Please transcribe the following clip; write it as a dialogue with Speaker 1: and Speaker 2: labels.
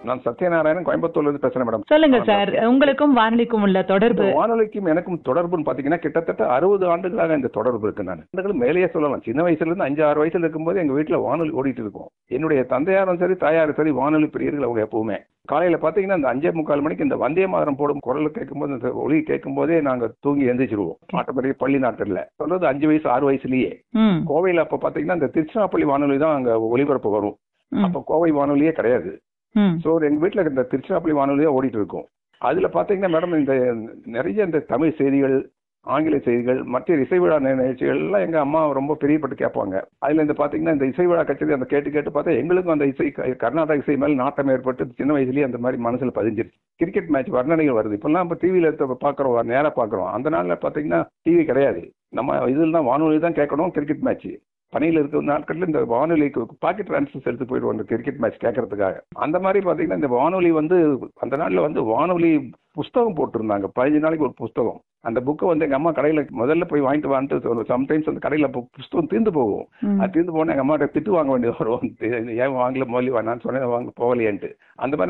Speaker 1: நான் சத்யநாராயணன் கோயம்புத்தூர்ல இருந்து பேசுறேன் மேடம்
Speaker 2: சொல்லுங்க சார் உங்களுக்கும் வானொலிக்கும் உள்ள தொடர்பு
Speaker 1: இந்த வானொலிக்கும் எனக்கும் தொடர்புன்னு பாத்தீங்கன்னா கிட்டத்தட்ட அறுபது ஆண்டுகளாக இந்த தொடர்பு இருக்கு நான் ஆண்டுகள் மேலேயே சொல்லலாம் சின்ன வயசுல இருந்து அஞ்சு ஆறு வயசுல இருக்கும்போது எங்க வீட்டுல வானொலி ஓடிட்டு இருக்கும் என்னுடைய தந்தையாரும் சரி தாயாரும் சரி வானொலி பிரியர்கள் அவங்க எப்பவுமே காலையில பாத்தீங்கன்னா இந்த அஞ்சே முக்கால் மணிக்கு இந்த வந்தே மாதரம் போடும் குரல் கேட்கும்போது இந்த ஒளி கேட்கும் போதே நாங்க தூங்கி எந்திரிச்சிருவோம் ஆட்டப்படி பள்ளி நாட்டில் சொல்றது அஞ்சு வயசு ஆறு வயசுலயே
Speaker 2: ம்,
Speaker 1: கோவையில அப்ப பாத்தீங்கன்னா இந்த திருச்சிராப்பள்ளி வானொலி தான் அங்க ஒளிபரப்பு வரும்
Speaker 2: ம்,
Speaker 1: அப்ப கோவை வானொலியே கிடையாது
Speaker 2: ம்,
Speaker 1: ஸோ எங்க வீட்டில் இந்த திருச்சிராப்பள்ளி வானொலியாக ஓடிட்டு இருக்கும் அதுல பாத்தீங்கன்னா மேடம் இந்த நிறைய இந்த தமிழ் செய்திகள் ஆங்கில செய்திகள் மற்ற இசை விழா நி- நிகழ்ச்சிகள் எல்லாம் எங்க அம்மா ரொம்ப பிரியப்பட்டு கேட்பாங்க அதுல இந்த பாத்தீங்கன்னா இந்த இசை விழா கச்சேரி அந்த கேட்டு கேட்டு பார்த்தா எங்களுக்கும் அந்த இசை க- கர்நாடக இசை மேல நாட்டம் ஏற்பட்டு சின்ன வயசுலயே அந்த மாதிரி மனசுல பதிஞ்சிருச்சு கிரிக்கெட் மேட்ச் வர்ணனைகள் வருது இப்பெல்லாம் இப்போ டிவியில பாக்குறோம் நேரா பாக்குறோம் அந்த நாள்ல பாத்தீங்கன்னா டிவி கிடையாது நம்ம இதில் தான் வானொலி தான் கேட்கணும் கிரிக்கெட் மேட்ச் பணியில் இருக்கிற நாட்கள்ல இந்த வானொலிக்கு பாக்கெட் ட்ரான்ஸ்ஃபர்ஸ் எடுத்து போயிடுவோம் இந்த கிரிக்கெட் மேட்ச் கேட்கறதுக்காக அந்த மாதிரி பாத்தீங்கன்னா இந்த வானொலி வந்து அந்த நாள்ல வந்து வானொலி புஸ்தகம் போட்டிருந்தாங்க பதினஞ்சு நாளைக்கு ஒரு புஸ்தகம் அந்த புக்கை வந்து எங்க அம்மா கடையில முதல்ல போய் வாங்கிட்டு வாங்கிட்டு சம்டைம்ஸ் அந்த கடையில அப்ப புஸ்தகம் தீர்ந்து போகும்
Speaker 2: ம்.
Speaker 1: அது தீர்ந்து போனா எங்க அம்மாட்ட திட்டு வாங்க வேண்டியது வரும் ஏன் வாங்கல மொழி நான் சொன்னேன் வாங்க போகலையேன்ட்டு அந்த மாதிரி